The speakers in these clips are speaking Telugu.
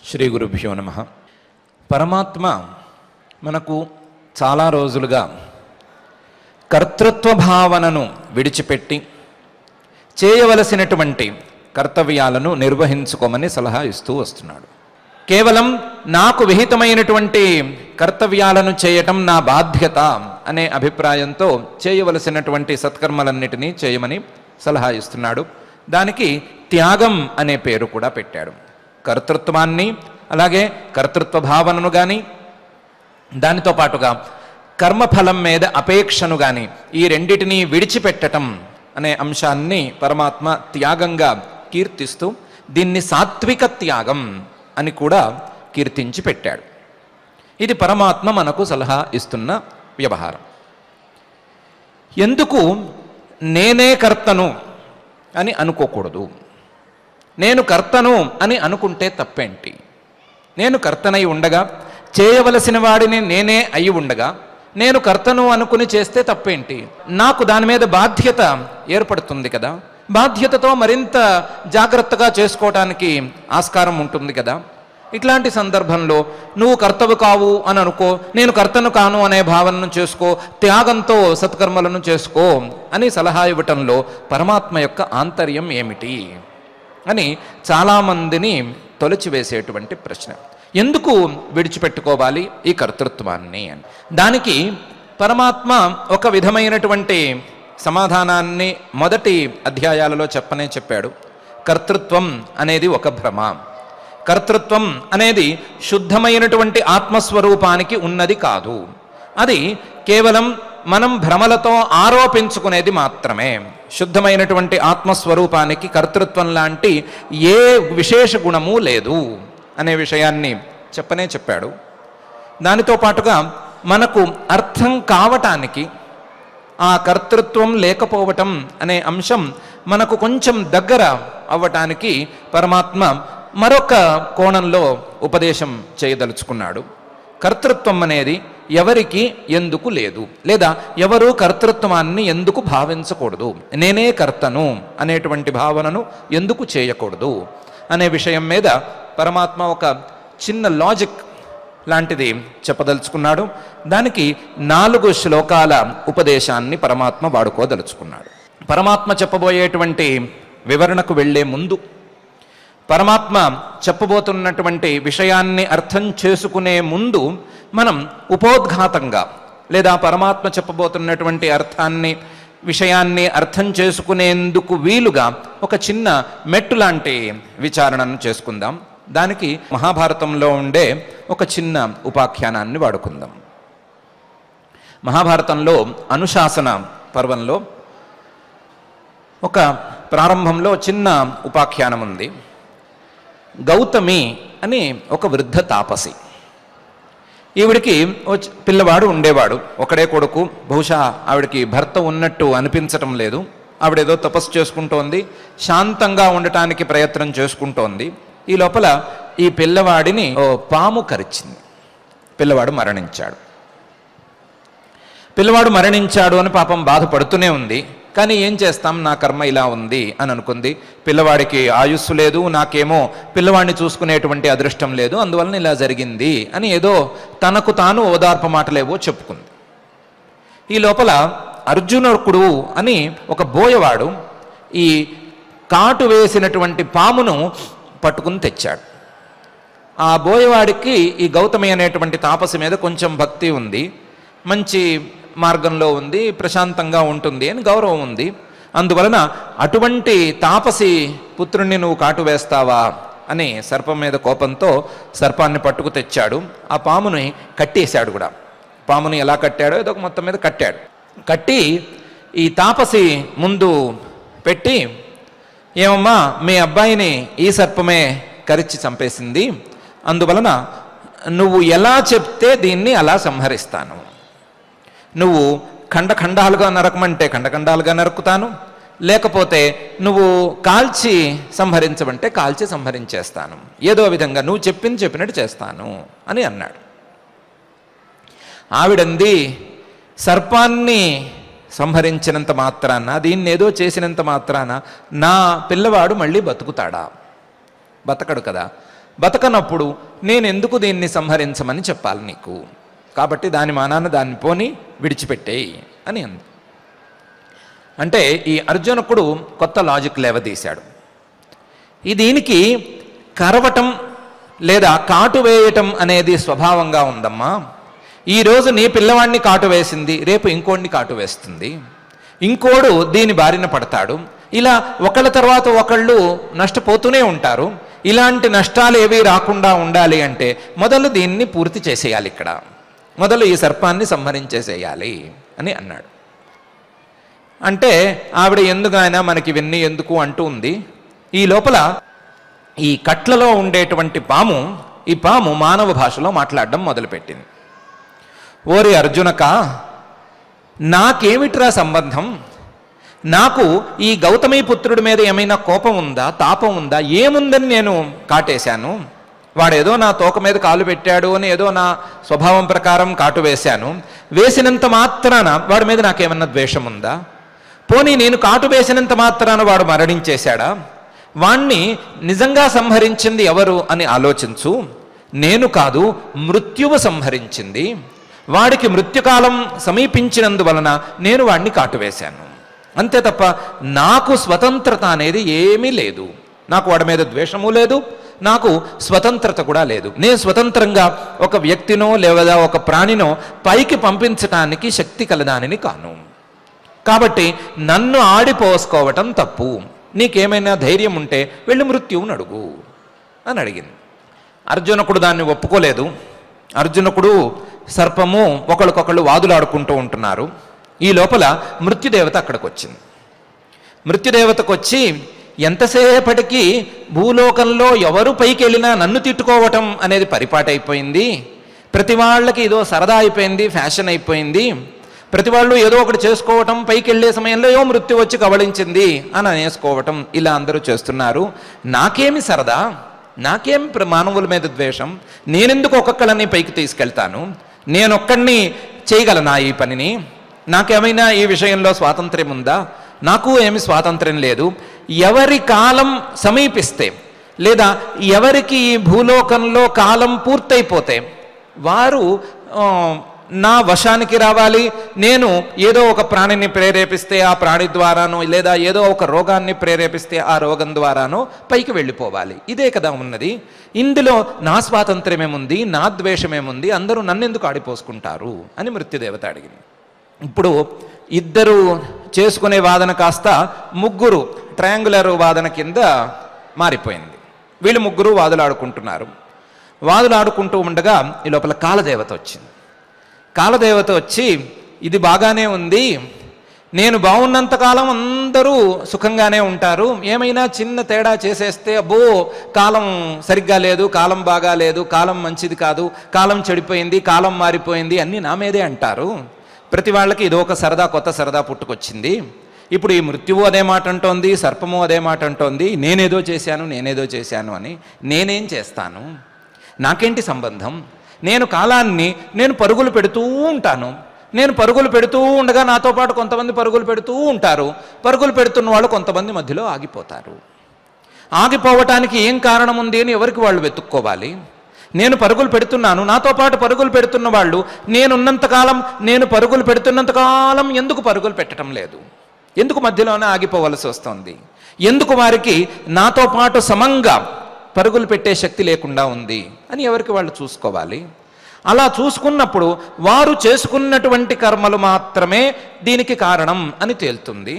శ్రీ గురుభ్యో నమ పరమాత్మ మనకు చాలా రోజులుగా కర్తృత్వ భావనను విడిచిపెట్టి చేయవలసినటువంటి కర్తవ్యాలను నిర్వహించుకోమని సలహా ఇస్తూ వస్తున్నాడు కేవలం నాకు విహితమైనటువంటి కర్తవ్యాలను చేయటం నా బాధ్యత అనే అభిప్రాయంతో చేయవలసినటువంటి సత్కర్మలన్నిటినీ చేయమని సలహా ఇస్తున్నాడు దానికి త్యాగం అనే పేరు కూడా పెట్టాడు కర్తృత్వాన్ని అలాగే కర్తృత్వ భావనను కానీ దానితో పాటుగా కర్మఫలం మీద అపేక్షను కానీ ఈ రెండిటినీ విడిచిపెట్టటం అనే అంశాన్ని పరమాత్మ త్యాగంగా కీర్తిస్తూ దీన్ని సాత్విక త్యాగం అని కూడా కీర్తించి పెట్టాడు ఇది పరమాత్మ మనకు సలహా ఇస్తున్న వ్యవహారం ఎందుకు నేనే కర్తను అని అనుకోకూడదు నేను కర్తను అని అనుకుంటే తప్పేంటి నేను కర్తనై ఉండగా చేయవలసిన వాడిని నేనే అయి ఉండగా నేను కర్తను అనుకుని చేస్తే తప్పేంటి నాకు దాని మీద బాధ్యత ఏర్పడుతుంది కదా బాధ్యతతో మరింత జాగ్రత్తగా చేసుకోవటానికి ఆస్కారం ఉంటుంది కదా ఇట్లాంటి సందర్భంలో నువ్వు కర్తవు కావు అని అనుకో నేను కర్తను కాను అనే భావనను చేసుకో త్యాగంతో సత్కర్మలను చేసుకో అని సలహా ఇవ్వటంలో పరమాత్మ యొక్క ఆంతర్యం ఏమిటి అని చాలామందిని తొలచివేసేటువంటి ప్రశ్న ఎందుకు విడిచిపెట్టుకోవాలి ఈ కర్తృత్వాన్ని అని దానికి పరమాత్మ ఒక విధమైనటువంటి సమాధానాన్ని మొదటి అధ్యాయాలలో చెప్పనే చెప్పాడు కర్తృత్వం అనేది ఒక భ్రమ కర్తృత్వం అనేది శుద్ధమైనటువంటి ఆత్మస్వరూపానికి ఉన్నది కాదు అది కేవలం మనం భ్రమలతో ఆరోపించుకునేది మాత్రమే శుద్ధమైనటువంటి ఆత్మస్వరూపానికి కర్తృత్వం లాంటి ఏ విశేష గుణము లేదు అనే విషయాన్ని చెప్పనే చెప్పాడు దానితో పాటుగా మనకు అర్థం కావటానికి ఆ కర్తృత్వం లేకపోవటం అనే అంశం మనకు కొంచెం దగ్గర అవ్వటానికి పరమాత్మ మరొక కోణంలో ఉపదేశం చేయదలుచుకున్నాడు కర్తృత్వం అనేది ఎవరికి ఎందుకు లేదు లేదా ఎవరు కర్తృత్వాన్ని ఎందుకు భావించకూడదు నేనే కర్తను అనేటువంటి భావనను ఎందుకు చేయకూడదు అనే విషయం మీద పరమాత్మ ఒక చిన్న లాజిక్ లాంటిది చెప్పదలుచుకున్నాడు దానికి నాలుగు శ్లోకాల ఉపదేశాన్ని పరమాత్మ వాడుకోదలుచుకున్నాడు పరమాత్మ చెప్పబోయేటువంటి వివరణకు వెళ్ళే ముందు పరమాత్మ చెప్పబోతున్నటువంటి విషయాన్ని అర్థం చేసుకునే ముందు మనం ఉపోద్ఘాతంగా లేదా పరమాత్మ చెప్పబోతున్నటువంటి అర్థాన్ని విషయాన్ని అర్థం చేసుకునేందుకు వీలుగా ఒక చిన్న మెట్టు లాంటి విచారణను చేసుకుందాం దానికి మహాభారతంలో ఉండే ఒక చిన్న ఉపాఖ్యానాన్ని వాడుకుందాం మహాభారతంలో అనుశాసన పర్వంలో ఒక ప్రారంభంలో చిన్న ఉపాఖ్యానం ఉంది గౌతమి అని ఒక వృద్ధ తాపసి ఈవిడికి ఓ చి- పిల్లవాడు ఉండేవాడు ఒకడే కొడుకు బహుశా ఆవిడకి భర్త ఉన్నట్టు అనిపించటం లేదు ఆవిడేదో తపస్సు చేసుకుంటోంది శాంతంగా ఉండటానికి ప్రయత్నం చేసుకుంటోంది ఈ లోపల ఈ పిల్లవాడిని ఓ పాము కరిచింది పిల్లవాడు మరణించాడు పిల్లవాడు మరణించాడు అని పాపం బాధపడుతూనే ఉంది కానీ ఏం చేస్తాం నా కర్మ ఇలా ఉంది అని అనుకుంది పిల్లవాడికి ఆయుస్సు లేదు నాకేమో పిల్లవాడిని చూసుకునేటువంటి అదృష్టం లేదు అందువలన ఇలా జరిగింది అని ఏదో తనకు తాను ఓదార్ప మాటలేవో చెప్పుకుంది ఈ లోపల అర్జునుడు అని ఒక బోయవాడు ఈ కాటు వేసినటువంటి పామును పట్టుకుని తెచ్చాడు ఆ బోయవాడికి ఈ గౌతమి అనేటువంటి తాపసి మీద కొంచెం భక్తి ఉంది మంచి మార్గంలో ఉంది ప్రశాంతంగా ఉంటుంది అని గౌరవం ఉంది అందువలన అటువంటి తాపసి పుత్రుణ్ణి నువ్వు కాటు వేస్తావా అని సర్పం మీద కోపంతో సర్పాన్ని పట్టుకు తెచ్చాడు ఆ పాముని కట్టేశాడు కూడా పాముని ఎలా కట్టాడో ఏదో ఒక మొత్తం మీద కట్టాడు కట్టి ఈ తాపసి ముందు పెట్టి ఏమమ్మా మీ అబ్బాయిని ఈ సర్పమే కరిచి చంపేసింది అందువలన నువ్వు ఎలా చెప్తే దీన్ని అలా సంహరిస్తాను నువ్వు ఖండఖండాలుగా నరకమంటే ఖండఖండాలుగా నరుకుతాను లేకపోతే నువ్వు కాల్చి సంహరించమంటే కాల్చి సంహరించేస్తాను ఏదో విధంగా నువ్వు చెప్పింది చెప్పినట్టు చేస్తాను అని అన్నాడు ఆవిడంది సర్పాన్ని సంహరించినంత మాత్రాన దీన్ని ఏదో చేసినంత మాత్రాన నా పిల్లవాడు మళ్ళీ బతుకుతాడా బతకడు కదా బతకనప్పుడు నేను ఎందుకు దీన్ని సంహరించమని చెప్పాలి నీకు కాబట్టి దాని మానాన దాన్ని పోని విడిచిపెట్టేయి అని అంది అంటే ఈ అర్జునకుడు కొత్త లాజిక్ లేవదీశాడు ఈ దీనికి కరవటం లేదా కాటు వేయటం అనేది స్వభావంగా ఉందమ్మా ఈరోజు నీ పిల్లవాడిని కాటు వేసింది రేపు ఇంకోడిని కాటు వేస్తుంది ఇంకోడు దీని బారిన పడతాడు ఇలా ఒకళ్ళ తర్వాత ఒకళ్ళు నష్టపోతూనే ఉంటారు ఇలాంటి నష్టాలు ఏవి రాకుండా ఉండాలి అంటే మొదలు దీన్ని పూర్తి చేసేయాలి ఇక్కడ మొదలు ఈ సర్పాన్ని సంహరించేసేయాలి అని అన్నాడు అంటే ఆవిడ ఎందుకు ఆయన మనకి ఇవన్నీ ఎందుకు అంటూ ఉంది ఈ లోపల ఈ కట్లలో ఉండేటువంటి పాము ఈ పాము మానవ భాషలో మాట్లాడడం మొదలుపెట్టింది ఓరి అర్జునక నాకేమిట్రా సంబంధం నాకు ఈ గౌతమి పుత్రుడి మీద ఏమైనా కోపం ఉందా తాపం ఉందా ఏముందని నేను కాటేశాను వాడేదో నా తోక మీద కాలు పెట్టాడు అని ఏదో నా స్వభావం ప్రకారం కాటు వేశాను వేసినంత మాత్రాన వాడి మీద నాకేమన్నా ద్వేషం ఉందా పోనీ నేను కాటు వేసినంత మాత్రాన వాడు మరణించేశాడా వాణ్ణి నిజంగా సంహరించింది ఎవరు అని ఆలోచించు నేను కాదు మృత్యువు సంహరించింది వాడికి మృత్యుకాలం సమీపించినందువలన నేను వాడిని కాటువేశాను అంతే తప్ప నాకు స్వతంత్రత అనేది ఏమీ లేదు నాకు వాడి మీద ద్వేషము లేదు నాకు స్వతంత్రత కూడా లేదు నేను స్వతంత్రంగా ఒక వ్యక్తినో లేదా ఒక ప్రాణినో పైకి పంపించటానికి శక్తి కలదానిని కాను కాబట్టి నన్ను ఆడిపోసుకోవటం తప్పు నీకేమైనా ధైర్యం ఉంటే వెళ్ళి మృత్యువుని అడుగు అని అడిగింది అర్జునకుడు దాన్ని ఒప్పుకోలేదు అర్జునకుడు సర్పము ఒకళ్ళకొకళ్ళు వాదులాడుకుంటూ ఉంటున్నారు ఈ లోపల మృత్యుదేవత అక్కడికి వచ్చింది మృత్యుదేవతకు వచ్చి ఎంతసేపటికి భూలోకంలో ఎవరు పైకి వెళ్ళినా నన్ను తిట్టుకోవటం అనేది పరిపాటైపోయింది ప్రతి వాళ్ళకి ఏదో సరదా అయిపోయింది ఫ్యాషన్ అయిపోయింది ప్రతి వాళ్ళు ఏదో ఒకటి చేసుకోవటం పైకి వెళ్ళే సమయంలో ఏదో మృత్యు వచ్చి కబళించింది అని అనేసుకోవటం ఇలా అందరూ చేస్తున్నారు నాకేమి సరదా నాకేం ప్ర- మానవుల మీద ద్వేషం నేనెందుకు ఒక్కొక్కళ్ళని పైకి తీసుకెళ్తాను నేనొక్కడిని చేయగలనా ఈ పనిని నాకేమైనా ఈ విషయంలో స్వాతంత్ర్యం ఉందా నాకు ఏమి స్వాతంత్ర్యం లేదు ఎవరి కాలం సమీపిస్తే లేదా ఎవరికి ఈ భూలోకంలో కాలం పూర్తయిపోతే వారు ఆ, నా వశానికి రావాలి నేను ఏదో ఒక ప్రాణిని ప్రేరేపిస్తే ఆ ప్రాణి ద్వారానో లేదా ఏదో ఒక రోగాన్ని ప్రేరేపిస్తే ఆ రోగం ద్వారానో పైకి వెళ్ళిపోవాలి ఇదే కదా ఉన్నది ఇందులో నా స్వాతంత్ర్యమేముంది నా ద్వేషమేముంది అందరూ నన్నెందుకు ఆడిపోసుకుంటారు అని మృత్యుదేవత అడిగింది ఇప్పుడు ఇద్దరు చేసుకునే వాదన కాస్త ముగ్గురు ట్రయాంగులర్ వాదన కింద మారిపోయింది వీళ్ళు ముగ్గురు వాదులాడుకుంటున్నారు వాదులాడుకుంటూ ఉండగా ఈ లోపల కాలదేవత వచ్చింది కాలదేవత వచ్చి ఇది బాగానే ఉంది నేను బాగున్నంతకాలం అందరూ సుఖంగానే ఉంటారు ఏమైనా చిన్న తేడా చేసేస్తే అబ్బో కాలం సరిగ్గా లేదు కాలం బాగా లేదు కాలం మంచిది కాదు కాలం చెడిపోయింది కాలం మారిపోయింది అన్నీ నా మీదే అంటారు ప్రతి వాళ్ళకి ఇదో ఒక సరదా కొత్త సరదా పుట్టుకొచ్చింది ఇప్పుడు ఈ మృత్యువు అదే మాట అంటోంది సర్పము అదే మాట అంటోంది నేనేదో చేశాను నేనేదో చేశాను అని నేనేం చేస్తాను నాకేంటి సంబంధం నేను కాలాన్ని నేను పరుగులు పెడుతూ ఉంటాను నేను పరుగులు పెడుతూ ఉండగా నాతో పాటు కొంతమంది పరుగులు పెడుతూ ఉంటారు పరుగులు పెడుతున్న వాళ్ళు కొంతమంది మధ్యలో ఆగిపోతారు ఆగిపోవటానికి ఏం కారణం ఉంది అని ఎవరికి వాళ్ళు వెతుక్కోవాలి నేను పరుగులు పెడుతున్నాను నాతో పాటు పరుగులు పెడుతున్న వాళ్ళు నేనున్నంతకాలం నేను పరుగులు పెడుతున్నంతకాలం ఎందుకు పరుగులు పెట్టడం లేదు ఎందుకు మధ్యలోనే ఆగిపోవలసి వస్తుంది ఎందుకు వారికి నాతో పాటు సమంగా పరుగులు పెట్టే శక్తి లేకుండా ఉంది అని ఎవరికి వాళ్ళు చూసుకోవాలి అలా చూసుకున్నప్పుడు వారు చేసుకున్నటువంటి కర్మలు మాత్రమే దీనికి కారణం అని తేలుతుంది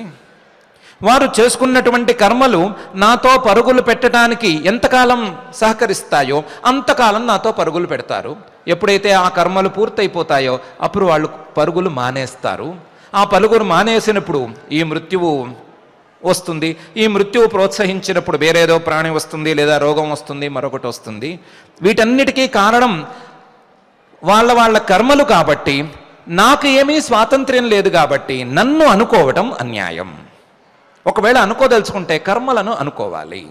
వారు చేసుకున్నటువంటి కర్మలు నాతో పరుగులు పెట్టడానికి ఎంతకాలం సహకరిస్తాయో అంతకాలం నాతో పరుగులు పెడతారు ఎప్పుడైతే ఆ కర్మలు పూర్తయిపోతాయో అప్పుడు వాళ్ళు పరుగులు మానేస్తారు ఆ పరుగులు మానేసినప్పుడు ఈ మృత్యువు వస్తుంది ఈ మృత్యువు ప్రోత్సహించినప్పుడు వేరేదో ప్రాణి వస్తుంది లేదా రోగం వస్తుంది మరొకటి వస్తుంది వీటన్నిటికీ కారణం వాళ్ళ వాళ్ళ కర్మలు కాబట్టి నాకు ఏమీ స్వాతంత్ర్యం లేదు కాబట్టి నన్ను అనుకోవటం అన్యాయం ఒకవేళ అనుకోదలుచుకుంటే కర్మలను అనుకోవాలి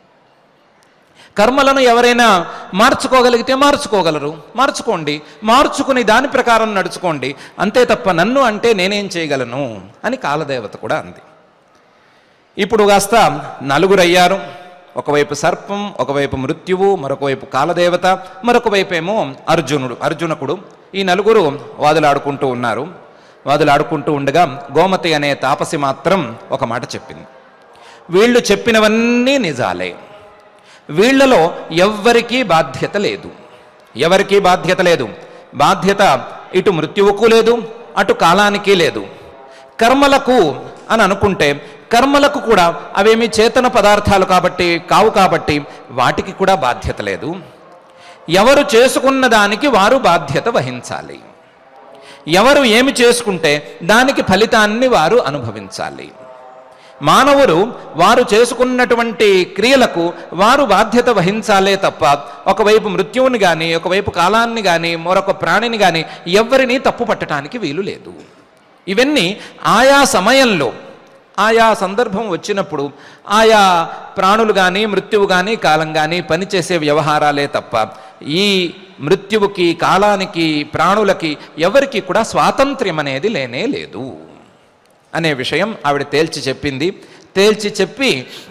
కర్మలను ఎవరైనా మార్చుకోగలిగితే మార్చుకోగలరు మార్చుకోండి మార్చుకుని దాని ప్రకారం నడుచుకోండి అంతే తప్ప నన్ను అంటే నేనేం చేయగలను అని కాలదేవత కూడా అంది ఇప్పుడు కాస్త నలుగురు అయ్యారు ఒకవైపు సర్పం ఒకవైపు మృత్యువు మరొక వైపు కాలదేవత మరొక వైపు ఏమో అర్జునుడు అర్జునకుడు ఈ నలుగురు వాదులాడుకుంటూ ఉన్నారు వాదులాడుకుంటూ ఉండగా గోమతి అనే తాపసి మాత్రం ఒక మాట చెప్పింది వీళ్ళు చెప్పినవన్నీ నిజాలే వీళ్ళలో ఎవ్వరికీ బాధ్యత లేదు ఎవరికీ బాధ్యత లేదు బాధ్యత ఇటు మృత్యువుకు లేదు అటు కాలానికి లేదు కర్మలకు అని అనుకుంటే కర్మలకు కూడా అవేమి చేతన పదార్థాలు కాబట్టి కావు కాబట్టి వాటికి కూడా బాధ్యత లేదు ఎవరు చేసుకున్న దానికి వారు బాధ్యత వహించాలి ఎవరు ఏమి చేసుకుంటే దానికి ఫలితాన్ని వారు అనుభవించాలి మానవులు వారు చేసుకున్నటువంటి క్రియలకు వారు బాధ్యత వహించాలే తప్ప ఒకవైపు మృత్యువుని కానీ ఒకవైపు కాలాన్ని కానీ మరొక ప్రాణిని కానీ ఎవరిని తప్పు పట్టడానికి వీలు లేదు ఇవన్నీ ఆయా సమయంలో ఆయా సందర్భం వచ్చినప్పుడు ఆయా ప్రాణులు కానీ మృత్యువు కానీ కాలం కానీ పనిచేసే వ్యవహారాలే తప్ప ఈ మృత్యువుకి కాలానికి ప్రాణులకి ఎవరికి కూడా స్వాతంత్ర్యం అనేది లేనే లేదు అనే విషయం ఆవిడ తేల్చి చెప్పింది తేల్చి చెప్పి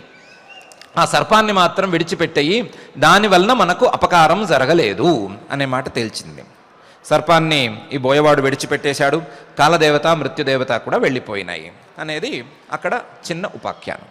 ఆ సర్పాన్ని మాత్రం విడిచిపెట్టయి దానివలన మనకు అపకారం జరగలేదు అనే మాట తేల్చింది సర్పాన్ని ఈ బోయవాడు విడిచిపెట్టేశాడు కాలదేవత మృత్యుదేవత కూడా వెళ్ళిపోయినాయి అనేది అక్కడ చిన్న ఉపాఖ్యానం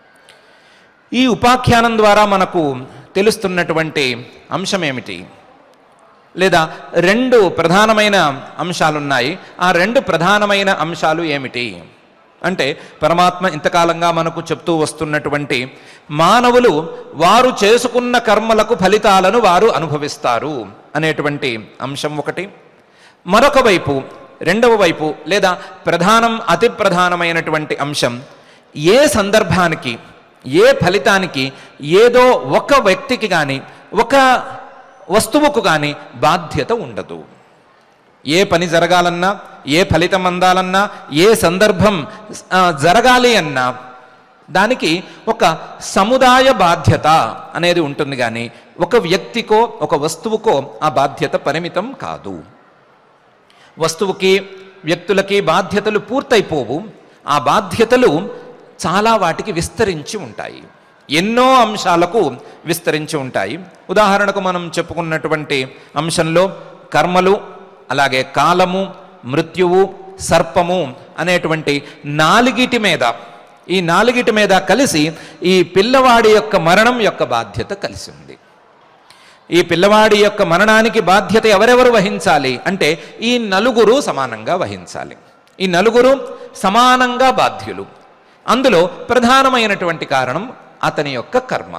ఈ ఉపాఖ్యానం ద్వారా మనకు తెలుస్తున్నటువంటి అంశం ఏమిటి లేదా రెండు ప్రధానమైన అంశాలున్నాయి ఆ రెండు ప్రధానమైన అంశాలు ఏమిటి అంటే పరమాత్మ ఇంతకాలంగా మనకు చెప్తూ వస్తున్నటువంటి మానవులు వారు చేసుకున్న కర్మలకు ఫలితాలను వారు అనుభవిస్తారు అనేటువంటి అంశం ఒకటి మరొక వైపు రెండవ వైపు లేదా ప్రధానం అతి ప్రధానమైనటువంటి అంశం ఏ సందర్భానికి ఏ ఫలితానికి ఏదో ఒక వ్యక్తికి కానీ ఒక వస్తువుకు కానీ బాధ్యత ఉండదు ఏ పని జరగాలన్నా ఏ ఫలితం అందాలన్నా ఏ సందర్భం ఆ, జరగాలి అన్నా దానికి ఒక సముదాయ బాధ్యత అనేది ఉంటుంది కానీ ఒక వ్యక్తికో ఒక వస్తువుకో ఆ బాధ్యత పరిమితం కాదు వస్తువుకి వ్యక్తులకి బాధ్యతలు పూర్తయిపోవు ఆ బాధ్యతలు చాలా వాటికి విస్తరించి ఉంటాయి ఎన్నో అంశాలకు విస్తరించి ఉంటాయి ఉదాహరణకు మనం చెప్పుకున్నటువంటి అంశంలో కర్మలు అలాగే కాలము మృత్యువు సర్పము అనేటువంటి నాలుగిటి మీద ఈ నాలుగిటి మీద కలిసి ఈ పిల్లవాడి యొక్క మరణం యొక్క బాధ్యత కలిసి ఉంది ఈ పిల్లవాడి యొక్క మరణానికి బాధ్యత ఎవరెవరు వహించాలి అంటే ఈ నలుగురు సమానంగా వహించాలి ఈ నలుగురు సమానంగా బాధ్యులు అందులో ప్రధానమైనటువంటి కారణం అతని యొక్క కర్మ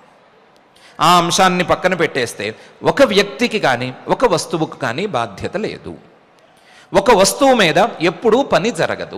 ఆ అంశాన్ని పక్కన పెట్టేస్తే ఒక వ్యక్తికి కానీ ఒక వస్తువుకు కానీ బాధ్యత లేదు ఒక వస్తువు మీద ఎప్పుడూ పని జరగదు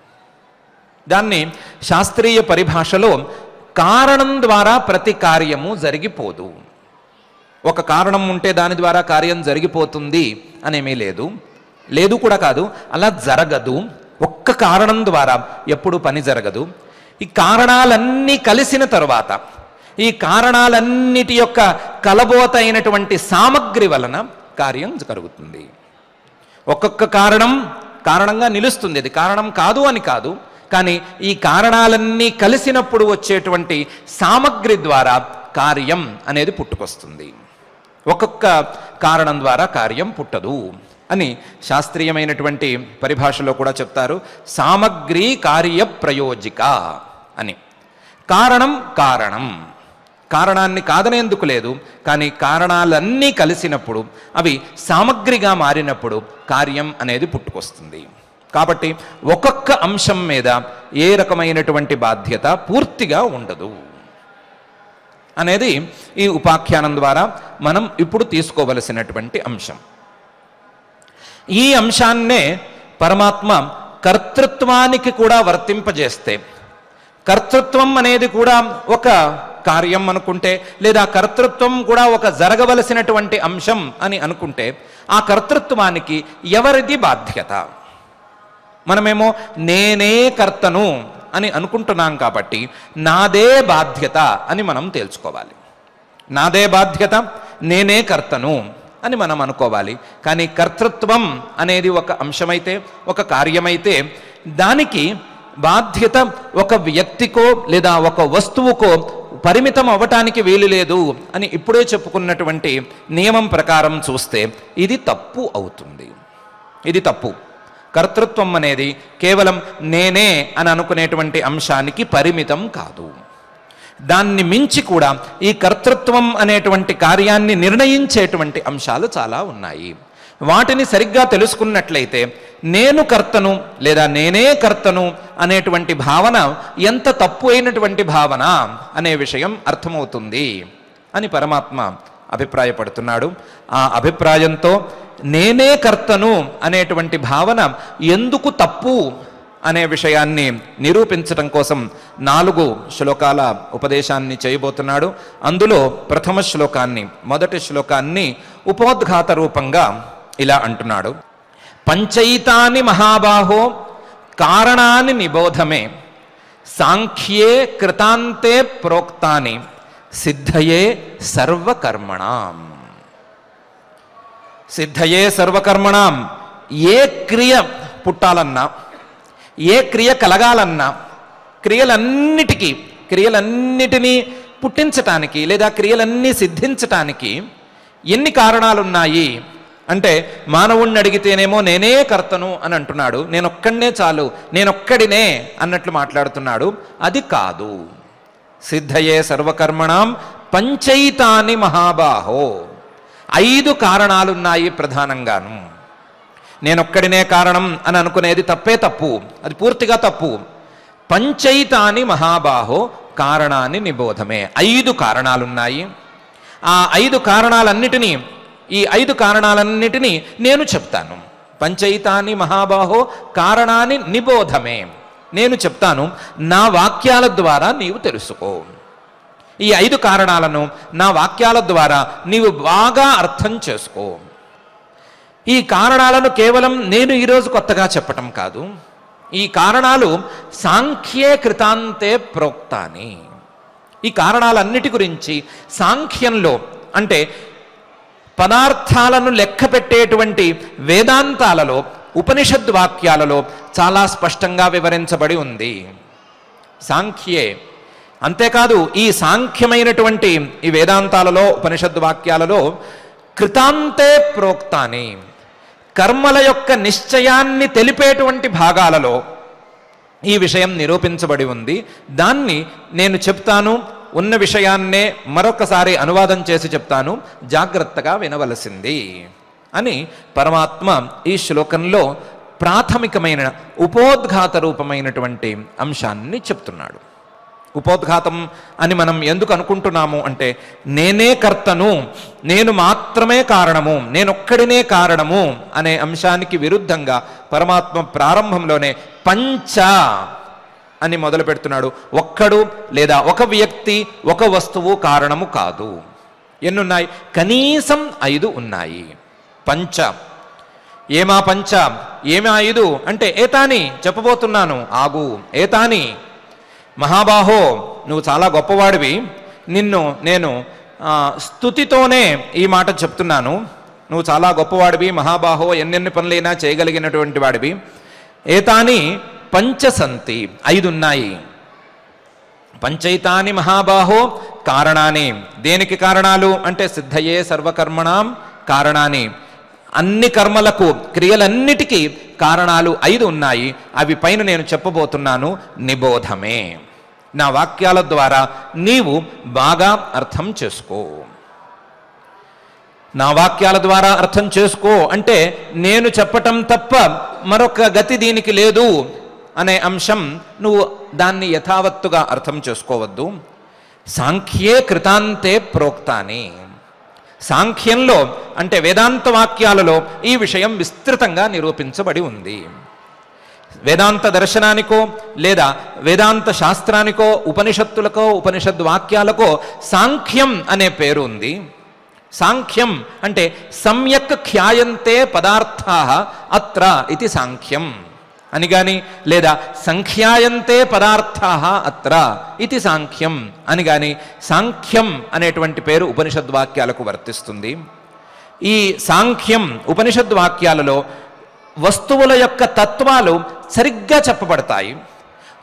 దాన్ని శాస్త్రీయ పరిభాషలో కారణం ద్వారా ప్రతి కార్యము జరిగిపోదు ఒక కారణం ఉంటే దాని ద్వారా కార్యం జరిగిపోతుంది అనేమీ లేదు లేదు కూడా కాదు అలా జరగదు ఒక్క కారణం ద్వారా ఎప్పుడు పని జరగదు ఈ కారణాలన్నీ కలిసిన తరువాత ఈ కారణాలన్నిటి యొక్క కలబోత అయినటువంటి సామగ్రి వలన కార్యం జరుగుతుంది ఒక్కొక్క కారణం కారణంగా నిలుస్తుంది అది కారణం కాదు అని కాదు కానీ ఈ కారణాలన్నీ కలిసినప్పుడు వచ్చేటువంటి సామగ్రి ద్వారా కార్యం అనేది పుట్టుకొస్తుంది ఒక్కొక్క కారణం ద్వారా కార్యం పుట్టదు అని శాస్త్రీయమైనటువంటి పరిభాషలో కూడా చెప్తారు సామగ్రి కార్య ప్రయోజిక అని కారణం కారణం కారణాన్ని కాదనేందుకు లేదు కానీ కారణాలన్నీ కలిసినప్పుడు అవి సామగ్రిగా మారినప్పుడు కార్యం అనేది పుట్టుకొస్తుంది కాబట్టి ఒక్కొక్క అంశం మీద ఏ రకమైనటువంటి బాధ్యత పూర్తిగా ఉండదు అనేది ఈ ఉపాఖ్యానం ద్వారా మనం ఇప్పుడు తీసుకోవలసినటువంటి అంశం ఈ అంశాన్నే పరమాత్మ కర్తృత్వానికి కూడా వర్తింపజేస్తే కర్తృత్వం అనేది కూడా ఒక కార్యం అనుకుంటే లేదా కర్తృత్వం కూడా ఒక జరగవలసినటువంటి అంశం అని అనుకుంటే ఆ కర్తృత్వానికి ఎవరిది బాధ్యత మనమేమో నేనే కర్తను అని అనుకుంటున్నాం కాబట్టి నాదే బాధ్యత అని మనం తేల్చుకోవాలి నాదే బాధ్యత నేనే కర్తను అని మనం అనుకోవాలి కానీ కర్తృత్వం అనేది ఒక అంశమైతే ఒక కార్యమైతే దానికి బాధ్యత ఒక వ్యక్తికో లేదా ఒక వస్తువుకో పరిమితం అవ్వటానికి వీలు లేదు అని ఇప్పుడే చెప్పుకున్నటువంటి నియమం ప్రకారం చూస్తే ఇది తప్పు అవుతుంది ఇది తప్పు కర్తృత్వం అనేది కేవలం నేనే అని అనుకునేటువంటి అంశానికి పరిమితం కాదు దాన్ని మించి కూడా ఈ కర్తృత్వం అనేటువంటి కార్యాన్ని నిర్ణయించేటువంటి అంశాలు చాలా ఉన్నాయి వాటిని సరిగ్గా తెలుసుకున్నట్లయితే నేను కర్తను లేదా నేనే కర్తను అనేటువంటి భావన ఎంత తప్పు అయినటువంటి భావన అనే విషయం అర్థమవుతుంది అని పరమాత్మ అభిప్రాయపడుతున్నాడు ఆ అభిప్రాయంతో నేనే కర్తను అనేటువంటి భావన ఎందుకు తప్పు అనే విషయాన్ని నిరూపించడం కోసం నాలుగు శ్లోకాల ఉపదేశాన్ని చేయబోతున్నాడు అందులో ప్రథమ శ్లోకాన్ని మొదటి శ్లోకాన్ని ఉపోద్ఘాత రూపంగా ఇలా అంటున్నాడు పంచైతాని మహాబాహో కారణాన్ని నిబోధమే సాంఖ్యే కృతాంతే ప్రోక్తాని సిద్ధయే సర్వకర్మణాం సిద్ధయే సర్వకర్మణాం ఏ క్రియ పుట్టాలన్నా ఏ క్రియ కలగాలన్నా క్రియలన్నిటికీ క్రియలన్నిటినీ పుట్టించటానికి లేదా క్రియలన్నీ సిద్ధించటానికి ఎన్ని కారణాలున్నాయి అంటే మానవుణ్ణి అడిగితేనేమో నేనే కర్తను అని అంటున్నాడు నేనొక్కడనే చాలు నేనొక్కడినే అన్నట్లు మాట్లాడుతున్నాడు అది కాదు సిద్ధయే సర్వకర్మణాం పంచైతాని మహాబాహో ఐదు కారణాలున్నాయి ప్రధానంగాను నేనొక్కడినే కారణం అని అనుకునేది తప్పే తప్పు అది పూర్తిగా తప్పు పంచైతాని మహాబాహో కారణాన్ని నిబోధమే ఐదు కారణాలున్నాయి ఆ ఐదు కారణాలన్నిటినీ ఈ ఐదు కారణాలన్నిటినీ నేను చెప్తాను పంచైతాని మహాబాహో కారణాన్ని నిబోధమే నేను చెప్తాను నా వాక్యాల ద్వారా నీవు తెలుసుకో ఈ ఐదు కారణాలను నా వాక్యాల ద్వారా నీవు బాగా అర్థం చేసుకో ఈ కారణాలను కేవలం నేను ఈరోజు కొత్తగా చెప్పటం కాదు ఈ కారణాలు సాంఖ్యే కృతాంతే ప్రోక్తాని ఈ కారణాలన్నిటి గురించి సాంఖ్యంలో అంటే పదార్థాలను లెక్క పెట్టేటువంటి వేదాంతాలలో ఉపనిషద్ వాక్యాలలో చాలా స్పష్టంగా వివరించబడి ఉంది సాంఖ్యే అంతేకాదు ఈ సాంఖ్యమైనటువంటి ఈ వేదాంతాలలో ఉపనిషద్ వాక్యాలలో కృతాంతే ప్రోక్తాని కర్మల యొక్క నిశ్చయాన్ని తెలిపేటువంటి భాగాలలో ఈ విషయం నిరూపించబడి ఉంది దాన్ని నేను చెప్తాను ఉన్న విషయాన్నే మరొకసారి అనువాదం చేసి చెప్తాను జాగ్రత్తగా వినవలసింది అని పరమాత్మ ఈ శ్లోకంలో ప్రాథమికమైన ఉపోద్ఘాత రూపమైనటువంటి అంశాన్ని చెప్తున్నాడు ఉపోద్ఘాతం అని మనం ఎందుకు అనుకుంటున్నాము అంటే నేనే కర్తను నేను మాత్రమే కారణము నేనొక్కడినే కారణము అనే అంశానికి విరుద్ధంగా పరమాత్మ ప్రారంభంలోనే పంచ అని మొదలు పెడుతున్నాడు ఒక్కడు లేదా ఒక వ్యక్తి ఒక వస్తువు కారణము కాదు ఎన్నున్నాయి కనీసం ఐదు ఉన్నాయి పంచ ఏమా పంచ ఏమా ఐదు అంటే ఏతాని చెప్పబోతున్నాను ఆగు ఏతాని మహాబాహో నువ్వు చాలా గొప్పవాడివి నిన్ను నేను ఆ, స్తుతితోనే ఈ మాట చెప్తున్నాను నువ్వు చాలా గొప్పవాడివి మహాబాహో ఎన్నెన్ని పనులైనా చేయగలిగినటువంటి వాడివి ఏతాని పంచసంతి ఐదు ఉన్నాయి పంచైతాని మహాబాహో కారణాన్ని దేనికి కారణాలు అంటే సిద్ధయే సర్వకర్మణాం కారణాన్ని అన్ని కర్మలకు క్రియలన్నిటికీ కారణాలు ఐదు ఉన్నాయి అవి పైన నేను చెప్పబోతున్నాను నిబోధమే నా వాక్యాల ద్వారా నీవు బాగా అర్థం చేసుకో నా వాక్యాల ద్వారా అర్థం చేసుకో అంటే నేను చెప్పటం తప్ప మరొక గతి దీనికి లేదు అనే అంశం నువ్వు దాన్ని యథావత్తుగా అర్థం చేసుకోవద్దు సాంఖ్యే కృతాంతే ప్రోక్తాని సాంఖ్యంలో అంటే వేదాంత వాక్యాలలో ఈ విషయం విస్తృతంగా నిరూపించబడి ఉంది వేదాంత దర్శనానికో లేదా వేదాంత శాస్త్రానికో ఉపనిషత్తులకో ఉపనిషద్ వాక్యాలకో సాంఖ్యం అనే పేరు ఉంది సాంఖ్యం అంటే సమ్యక్ ఖ్యాయంతే పదార్థా అత్ర ఇది సాంఖ్యం అని గాని లేదా సంఖ్యాయంతే పదార్థా అత్ర ఇది సాంఖ్యం అని గాని సాంఖ్యం అనేటువంటి పేరు ఉపనిషద్ వాక్యాలకు వర్తిస్తుంది ఈ సాంఖ్యం ఉపనిషద్ వాక్యాలలో వస్తువుల యొక్క తత్వాలు సరిగ్గా చెప్పబడతాయి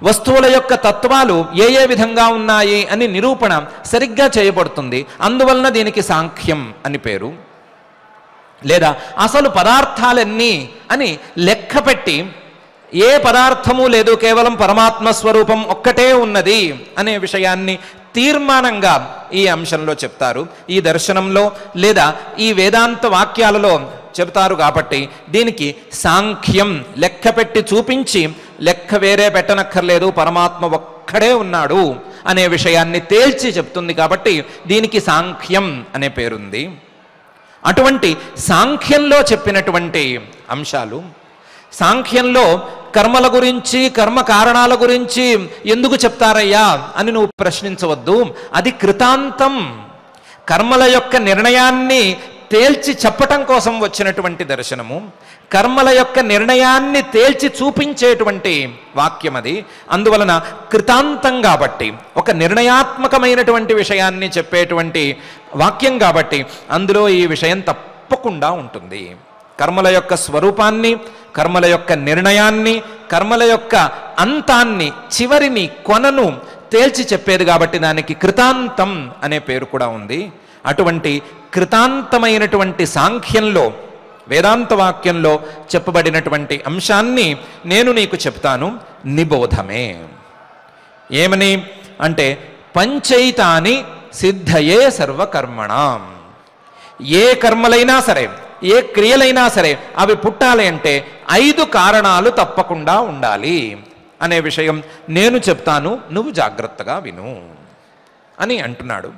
వస్తువుల యొక్క తత్వాలు ఏ ఏ విధంగా ఉన్నాయి అని నిరూపణ సరిగ్గా చేయబడుతుంది అందువలన దీనికి సాంఖ్యం అని పేరు లేదా అసలు పదార్థాలన్నీ అని లెక్క పెట్టి ఏ పదార్థము లేదు కేవలం పరమాత్మ స్వరూపం ఒక్కటే ఉన్నది అనే విషయాన్ని తీర్మానంగా ఈ అంశంలో చెప్తారు ఈ దర్శనంలో లేదా ఈ వేదాంత వాక్యాలలో చెబుతారు కాబట్టి దీనికి సాంఖ్యం లెక్క పెట్టి చూపించి లెక్క వేరే పెట్టనక్కర్లేదు పరమాత్మ ఒక్కడే ఉన్నాడు అనే విషయాన్ని తేల్చి చెప్తుంది కాబట్టి దీనికి సాంఖ్యం అనే పేరుంది అటువంటి సాంఖ్యంలో చెప్పినటువంటి అంశాలు సాంఖ్యంలో కర్మల గురించి కర్మ కారణాల గురించి ఎందుకు చెప్తారయ్యా అని నువ్వు ప్రశ్నించవద్దు అది కృతాంతం కర్మల యొక్క నిర్ణయాన్ని తేల్చి చెప్పటం కోసం వచ్చినటువంటి దర్శనము కర్మల యొక్క నిర్ణయాన్ని తేల్చి చూపించేటువంటి వాక్యం అది అందువలన కృతాంతం కాబట్టి ఒక నిర్ణయాత్మకమైనటువంటి విషయాన్ని చెప్పేటువంటి వాక్యం కాబట్టి అందులో ఈ విషయం తప్పకుండా ఉంటుంది కర్మల యొక్క స్వరూపాన్ని కర్మల యొక్క నిర్ణయాన్ని కర్మల యొక్క అంతాన్ని చివరిని కొనను తేల్చి చెప్పేది కాబట్టి దానికి కృతాంతం అనే పేరు కూడా ఉంది అటువంటి కృతాంతమైనటువంటి సాంఖ్యంలో వేదాంత వాక్యంలో చెప్పబడినటువంటి అంశాన్ని నేను నీకు చెప్తాను నిబోధమే ఏమని అంటే పంచైతాని సిద్ధయే సర్వకర్మణం ఏ కర్మలైనా సరే ఏ క్రియలైనా సరే అవి పుట్టాలి అంటే ఐదు కారణాలు తప్పకుండా ఉండాలి అనే విషయం నేను చెప్తాను నువ్వు జాగ్రత్తగా విను అని అంటున్నాడు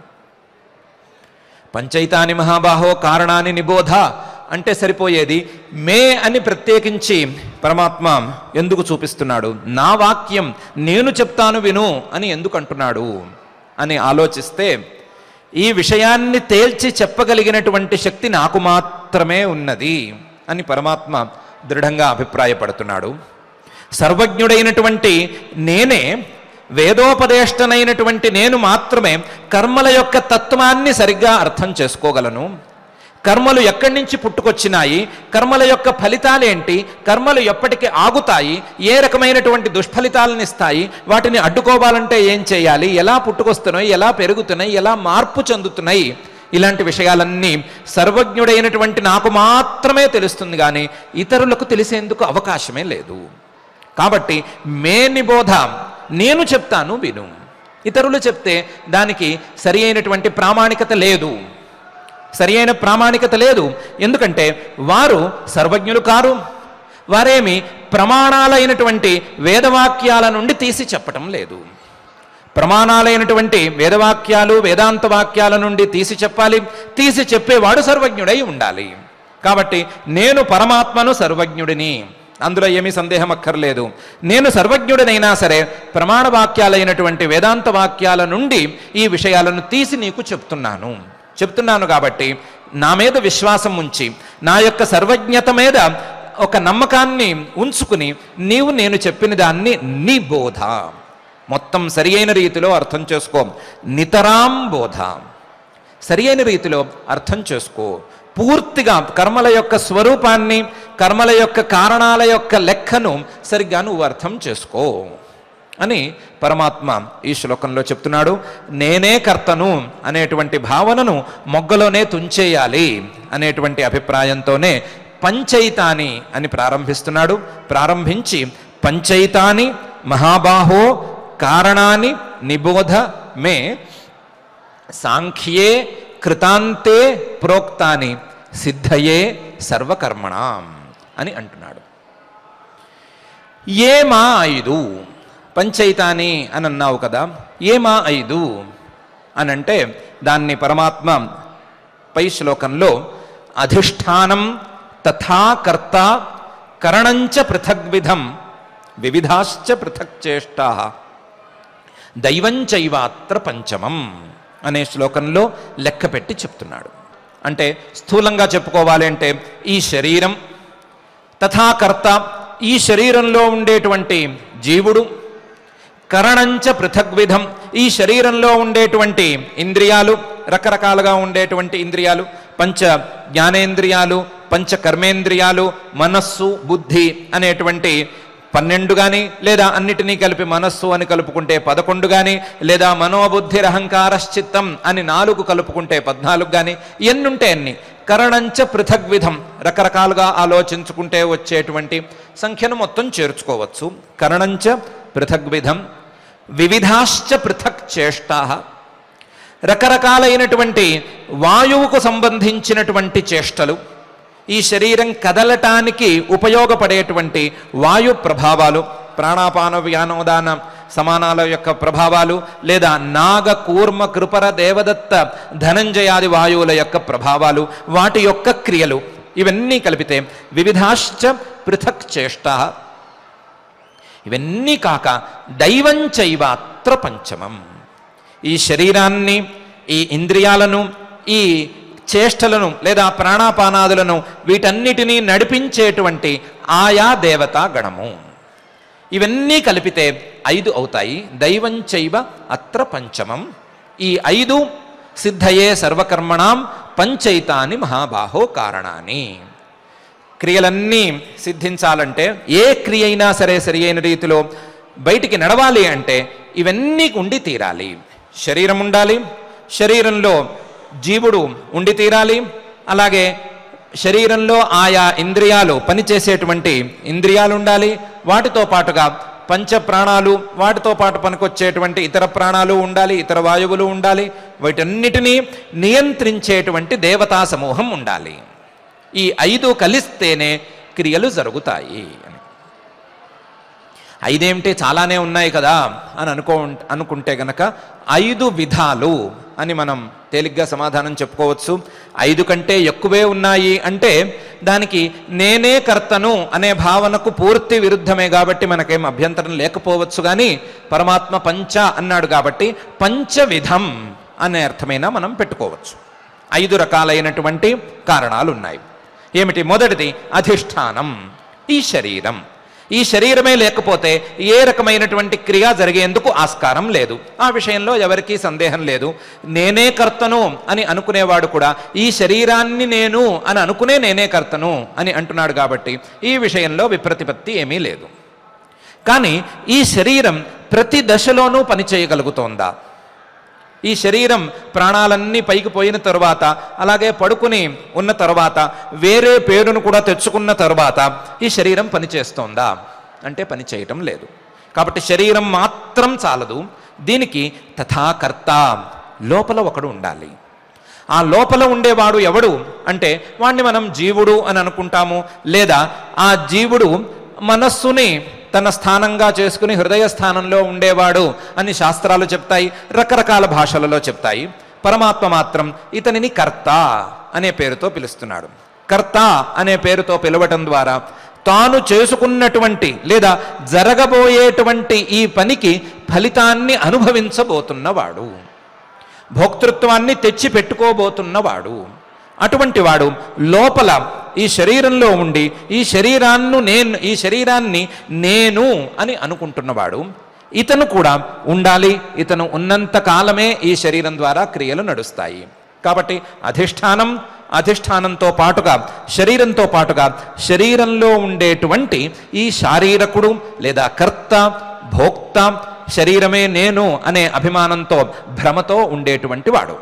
పంచైతాని మహాబాహో కారణాన్ని నిబోధ అంటే సరిపోయేది మే అని ప్రత్యేకించి పరమాత్మ ఎందుకు చూపిస్తున్నాడు నా వాక్యం నేను చెప్తాను విను అని ఎందుకు అంటున్నాడు అని ఆలోచిస్తే ఈ విషయాన్ని తేల్చి చెప్పగలిగినటువంటి శక్తి నాకు మాత్రమే ఉన్నది అని పరమాత్మ దృఢంగా అభిప్రాయపడుతున్నాడు సర్వజ్ఞుడైనటువంటి నేనే వేదోపదేష్టనైనటువంటి నేను మాత్రమే కర్మల యొక్క తత్వాన్ని సరిగ్గా అర్థం చేసుకోగలను కర్మలు ఎక్కడి నుంచి పుట్టుకొచ్చినాయి కర్మల యొక్క ఫలితాలేంటి కర్మలు ఎప్పటికి ఆగుతాయి ఏ రకమైనటువంటి దుష్ఫలితాలను ఇస్తాయి వాటిని అడ్డుకోవాలంటే ఏం చేయాలి ఎలా పుట్టుకొస్తున్నాయి ఎలా పెరుగుతున్నాయి ఎలా మార్పు చెందుతున్నాయి ఇలాంటి విషయాలన్నీ సర్వజ్ఞుడైనటువంటి నాకు మాత్రమే తెలుస్తుంది కానీ ఇతరులకు తెలిసేందుకు అవకాశమే లేదు కాబట్టి మే నిబోధ నేను చెప్తాను విను ఇతరులు చెప్తే దానికి సరి అయినటువంటి ప్రామాణికత లేదు సరి అయిన ప్రామాణికత లేదు ఎందుకంటే వారు సర్వజ్ఞులు కారు వారేమి ప్రమాణాలైనటువంటి వేదవాక్యాల నుండి తీసి చెప్పటం లేదు ప్రమాణాలైనటువంటి వేదవాక్యాలు వేదాంత వాక్యాల నుండి తీసి చెప్పాలి తీసి చెప్పేవాడు సర్వజ్ఞుడై ఉండాలి కాబట్టి నేను పరమాత్మను సర్వజ్ఞుడిని అందులో ఏమీ సందేహం అక్కర్లేదు నేను సర్వజ్ఞుడినైనా సరే ప్రమాణ వాక్యాలైనటువంటి వేదాంత వాక్యాల నుండి ఈ విషయాలను తీసి నీకు చెప్తున్నాను చెప్తున్నాను కాబట్టి నా మీద విశ్వాసం ఉంచి నా యొక్క సర్వజ్ఞత మీద ఒక నమ్మకాన్ని ఉంచుకుని నీవు నేను చెప్పిన దాన్ని నీ బోధ మొత్తం సరి అయిన రీతిలో అర్థం చేసుకో నితరాం బోధ సరి అయిన రీతిలో అర్థం చేసుకో పూర్తిగా కర్మల యొక్క స్వరూపాన్ని కర్మల యొక్క కారణాల యొక్క లెక్కను సరిగ్గా నువ్వు అర్థం చేసుకో అని పరమాత్మ ఈ శ్లోకంలో చెప్తున్నాడు నేనే కర్తను అనేటువంటి భావనను మొగ్గలోనే తుంచేయాలి అనేటువంటి అభిప్రాయంతోనే పంచైతాని అని ప్రారంభిస్తున్నాడు ప్రారంభించి పంచైతాని మహాబాహో కారణాన్ని నిబోధ మే సాంఖ్యే కృతాంతే ప్రోక్తాని సిద్ధయే సర్వకర్మణం అని అంటున్నాడు ఏ మా ఐదు పంచైతాని అని అన్నావు కదా ఏ మా ఐదు అని అంటే దాన్ని పరమాత్మ పై శ్లోకంలో అధిష్టానం తథా కర్త కరణంచ పృథగ్విధం వివిధాశ్చ పృథక్ చేష్టా దైవంచైవాత్ర పంచమం అనే శ్లోకంలో లెక్క పెట్టి చెప్తున్నాడు అంటే స్థూలంగా చెప్పుకోవాలి అంటే ఈ శరీరం తథాకర్త ఈ శరీరంలో ఉండేటువంటి జీవుడు కరణంచ పృథగ్విధం ఈ శరీరంలో ఉండేటువంటి ఇంద్రియాలు రకరకాలుగా ఉండేటువంటి ఇంద్రియాలు పంచ జ్ఞానేంద్రియాలు పంచ కర్మేంద్రియాలు మనస్సు బుద్ధి అనేటువంటి పన్నెండు కానీ లేదా అన్నిటినీ కలిపి మనస్సు అని కలుపుకుంటే పదకొండు కానీ లేదా మనోబుద్ధి అహంకారశ్చిత్తం అని నాలుగు కలుపుకుంటే పద్నాలుగు కానీ ఎన్నుంటే అన్ని కరణంచ పృథగ్విధం రకరకాలుగా ఆలోచించుకుంటే వచ్చేటువంటి సంఖ్యను మొత్తం చేర్చుకోవచ్చు కరణంచ పృథగ్విధం వివిధాశ్చ పృథక్ చేష్టా రకరకాలైనటువంటి వాయువుకు సంబంధించినటువంటి చేష్టలు ఈ శరీరం కదలటానికి ఉపయోగపడేటువంటి వాయు ప్రభావాలు ప్రాణాపాన వ్యానోదాన సమానాల యొక్క ప్రభావాలు లేదా నాగ కూర్మ కృపర దేవదత్త ధనంజయాది వాయువుల యొక్క ప్రభావాలు వాటి యొక్క క్రియలు ఇవన్నీ కలిపితే వివిధాశ్చ పృథక్ చేష్ట ఇవన్నీ కాక దైవంచైవాత్ర పంచమం ఈ శరీరాన్ని ఈ ఇంద్రియాలను ఈ చేష్టలను లేదా ప్రాణాపానాదులను వీటన్నిటినీ నడిపించేటువంటి ఆయా దేవతా గణము ఇవన్నీ కలిపితే ఐదు అవుతాయి దైవంచైవ అత్ర పంచమం ఈ ఐదు సిద్ధయే సర్వకర్మణాం పంచైతాని మహాబాహో కారణాన్ని క్రియలన్నీ సిద్ధించాలంటే ఏ క్రియ అయినా సరే సరి అయిన రీతిలో బయటికి నడవాలి అంటే ఇవన్నీ ఉండి తీరాలి శరీరం ఉండాలి శరీరంలో జీవుడు ఉండి తీరాలి అలాగే శరీరంలో ఆయా ఇంద్రియాలు పనిచేసేటువంటి ఇంద్రియాలు ఉండాలి వాటితో పాటుగా పంచ ప్రాణాలు వాటితో పాటు పనికొచ్చేటువంటి ఇతర ప్రాణాలు ఉండాలి ఇతర వాయువులు ఉండాలి వీటన్నిటినీ నియంత్రించేటువంటి దేవతా సమూహం ఉండాలి ఈ ఐదు కలిస్తేనే క్రియలు జరుగుతాయి అని ఐదేమిటి చాలానే ఉన్నాయి కదా అని అనుకో అనుకుంటే గనక ఐదు విధాలు అని మనం తేలిగ్గా సమాధానం చెప్పుకోవచ్చు ఐదు కంటే ఎక్కువే ఉన్నాయి అంటే దానికి నేనే కర్తను అనే భావనకు పూర్తి విరుద్ధమే కాబట్టి మనకేం అభ్యంతరం లేకపోవచ్చు కానీ పరమాత్మ పంచ అన్నాడు కాబట్టి పంచవిధం అనే అర్థమైనా మనం పెట్టుకోవచ్చు ఐదు రకాలైనటువంటి కారణాలు ఉన్నాయి ఏమిటి మొదటిది అధిష్టానం ఈ శరీరం ఈ శరీరమే లేకపోతే ఏ రకమైనటువంటి క్రియ జరిగేందుకు ఆస్కారం లేదు ఆ విషయంలో ఎవరికీ సందేహం లేదు నేనే కర్తను అని అనుకునేవాడు కూడా ఈ శరీరాన్ని నేను అని అనుకునే నేనే కర్తను అని అంటున్నాడు కాబట్టి ఈ విషయంలో విప్రతిపత్తి ఏమీ లేదు కానీ ఈ శరీరం ప్రతి దశలోనూ పనిచేయగలుగుతోందా ఈ శరీరం ప్రాణాలన్నీ పైకి పోయిన తరువాత అలాగే పడుకుని ఉన్న తరువాత వేరే పేరును కూడా తెచ్చుకున్న తరువాత ఈ శరీరం పనిచేస్తోందా అంటే పని చేయటం లేదు కాబట్టి శరీరం మాత్రం చాలదు దీనికి తథాకర్త లోపల ఒకడు ఉండాలి ఆ లోపల ఉండేవాడు ఎవడు అంటే వాణ్ణి మనం జీవుడు అని అనుకుంటాము లేదా ఆ జీవుడు మనస్సుని తన స్థానంగా చేసుకుని హృదయ స్థానంలో ఉండేవాడు అని శాస్త్రాలు చెప్తాయి రకరకాల భాషలలో చెప్తాయి పరమాత్మ మాత్రం ఇతనిని కర్త అనే పేరుతో పిలుస్తున్నాడు కర్త అనే పేరుతో పిలవటం ద్వారా తాను చేసుకున్నటువంటి లేదా జరగబోయేటువంటి ఈ పనికి ఫలితాన్ని అనుభవించబోతున్నవాడు భోక్తృత్వాన్ని తెచ్చి పెట్టుకోబోతున్నవాడు అటువంటి వాడు లోపల ఈ శరీరంలో ఉండి ఈ శరీరాన్ని నేను ఈ శరీరాన్ని నేను అని అనుకుంటున్నవాడు ఇతను కూడా ఉండాలి ఇతను ఉన్నంత కాలమే ఈ శరీరం ద్వారా క్రియలు నడుస్తాయి కాబట్టి అధిష్టానం అధిష్టానంతో పాటుగా శరీరంతో పాటుగా శరీరంలో ఉండేటువంటి ఈ శారీరకుడు లేదా కర్త భోక్త శరీరమే నేను అనే అభిమానంతో భ్రమతో ఉండేటువంటి వాడు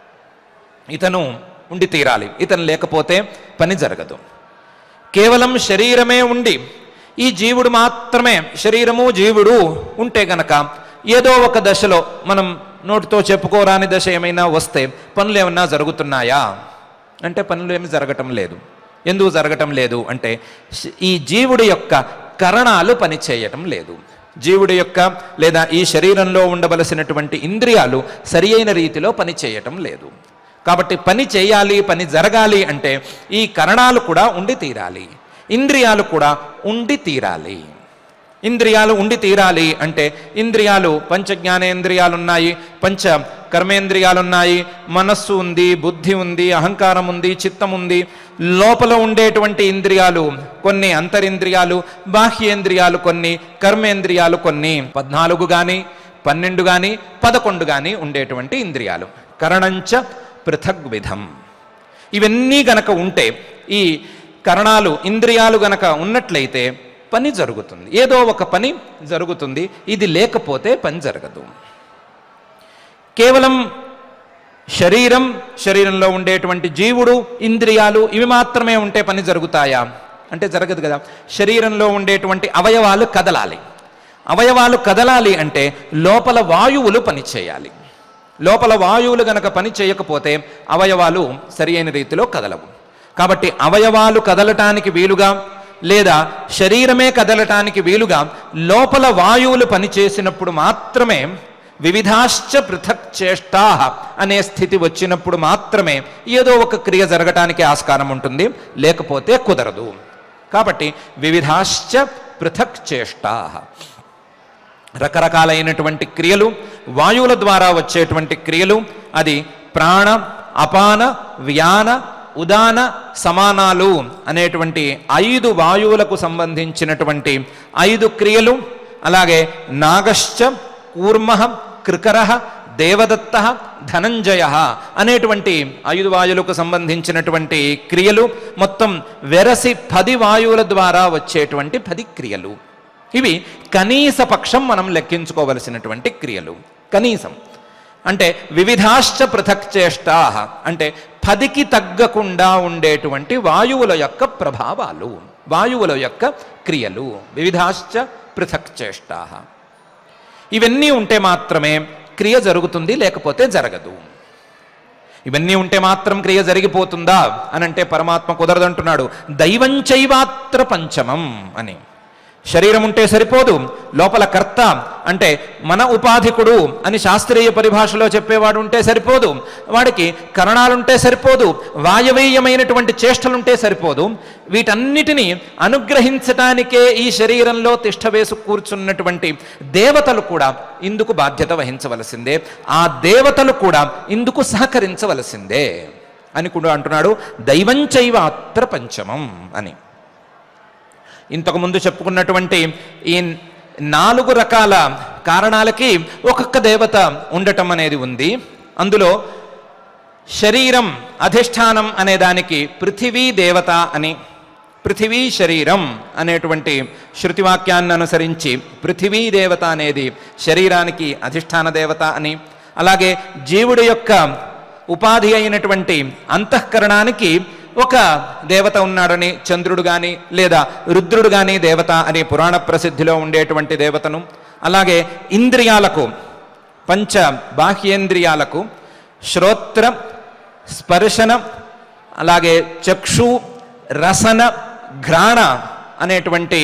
ఇతను ఉండి తీరాలి ఇతను లేకపోతే పని జరగదు కేవలం శరీరమే ఉండి ఈ జీవుడు మాత్రమే శరీరము జీవుడు ఉంటే గనక ఏదో ఒక దశలో మనం నోటితో చెప్పుకోరాని దశ ఏమైనా వస్తే పనులు ఏమన్నా జరుగుతున్నాయా అంటే పనులు ఏమి జరగటం లేదు ఎందుకు జరగటం లేదు అంటే శ- ఈ జీవుడి యొక్క కరణాలు పనిచేయటం లేదు జీవుడి యొక్క లేదా ఈ శరీరంలో ఉండవలసినటువంటి ఇంద్రియాలు సరి అయిన రీతిలో పనిచేయటం లేదు కాబట్టి పని చేయాలి పని జరగాలి అంటే ఈ కరణాలు కూడా ఉండి తీరాలి ఇంద్రియాలు కూడా ఉండి తీరాలి ఇంద్రియాలు ఉండి తీరాలి అంటే ఇంద్రియాలు పంచ జ్ఞానేంద్రియాలు ఉన్నాయి పంచ కర్మేంద్రియాలు ఉన్నాయి మనస్సు ఉంది బుద్ధి ఉంది అహంకారం ఉంది చిత్తం ఉంది లోపల ఉండేటువంటి ఇంద్రియాలు కొన్ని అంతరింద్రియాలు బాహ్యేంద్రియాలు కొన్ని కర్మేంద్రియాలు కొన్ని పద్నాలుగు కానీ పన్నెండు కానీ పదకొండు కానీ ఉండేటువంటి ఇంద్రియాలు కరణంచ పృథగ్విధం ఇవన్నీ గనక ఉంటే ఈ కరణాలు ఇంద్రియాలు గనక ఉన్నట్లయితే పని జరుగుతుంది ఏదో ఒక పని జరుగుతుంది ఇది లేకపోతే పని జరగదు కేవలం శరీరం శరీరంలో ఉండేటువంటి జీవుడు ఇంద్రియాలు ఇవి మాత్రమే ఉంటే పని జరుగుతాయా అంటే జరగదు కదా శరీరంలో ఉండేటువంటి అవయవాలు కదలాలి అవయవాలు కదలాలి అంటే లోపల వాయువులు పనిచేయాలి లోపల వాయువులు గనక పని చేయకపోతే అవయవాలు సరి అయిన రీతిలో కదలవు కాబట్టి అవయవాలు కదలటానికి వీలుగా లేదా శరీరమే కదలటానికి వీలుగా లోపల వాయువులు పనిచేసినప్పుడు మాత్రమే వివిధాశ్చ పృథక్ చేష్టా అనే స్థితి వచ్చినప్పుడు మాత్రమే ఏదో ఒక క్రియ జరగటానికి ఆస్కారం ఉంటుంది లేకపోతే కుదరదు కాబట్టి వివిధాశ్చ పృథక్ చేష్టా రకరకాలైనటువంటి క్రియలు వాయువుల ద్వారా వచ్చేటువంటి క్రియలు అది ప్రాణ అపాన వ్యాన ఉదాన సమానాలు అనేటువంటి ఐదు వాయువులకు సంబంధించినటువంటి ఐదు క్రియలు అలాగే నాగశ్చ కూర్మ కృకర దేవదత్త ధనంజయ అనేటువంటి ఐదు వాయువులకు సంబంధించినటువంటి క్రియలు మొత్తం వెరసి పది వాయువుల ద్వారా వచ్చేటువంటి పది క్రియలు ఇవి కనీస పక్షం మనం లెక్కించుకోవలసినటువంటి క్రియలు కనీసం అంటే వివిధాశ్చ పృథక్ చేష్టా అంటే పదికి తగ్గకుండా ఉండేటువంటి వాయువుల యొక్క ప్రభావాలు వాయువుల యొక్క క్రియలు వివిధాశ్చ పృథక్ చేష్టా ఇవన్నీ ఉంటే మాత్రమే క్రియ జరుగుతుంది లేకపోతే జరగదు ఇవన్నీ ఉంటే మాత్రం క్రియ జరిగిపోతుందా అని అంటే పరమాత్మ కుదరదంటున్నాడు దైవంచైవాత్ర పంచమం అని శరీరం ఉంటే సరిపోదు లోపల కర్త అంటే మన ఉపాధికుడు అని శాస్త్రీయ పరిభాషలో చెప్పేవాడు ఉంటే సరిపోదు వాడికి కరణాలుంటే సరిపోదు వాయవీయమైనటువంటి చేష్టలుంటే సరిపోదు వీటన్నిటినీ అనుగ్రహించటానికే ఈ శరీరంలో తిష్ట వేసు కూర్చున్నటువంటి దేవతలు కూడా ఇందుకు బాధ్యత వహించవలసిందే ఆ దేవతలు కూడా ఇందుకు సహకరించవలసిందే అని కూడా అంటున్నాడు దైవంచైవ అత్ర పంచమం అని ఇంతకుముందు చెప్పుకున్నటువంటి ఈ నాలుగు రకాల కారణాలకి ఒక్కొక్క దేవత ఉండటం అనేది ఉంది అందులో శరీరం అధిష్టానం అనే దానికి పృథివీ దేవత అని పృథివీ శరీరం అనేటువంటి శృతివాక్యాన్ని అనుసరించి పృథివీ దేవత అనేది శరీరానికి అధిష్టాన దేవత అని అలాగే జీవుడి యొక్క ఉపాధి అయినటువంటి అంతఃకరణానికి ఒక దేవత ఉన్నాడని చంద్రుడు కానీ లేదా రుద్రుడు కానీ దేవత అని పురాణ ప్రసిద్ధిలో ఉండేటువంటి దేవతను అలాగే ఇంద్రియాలకు పంచ బాహ్యేంద్రియాలకు శ్రోత్ర స్పర్శన అలాగే చక్షు రసన ఘ్రాణ అనేటువంటి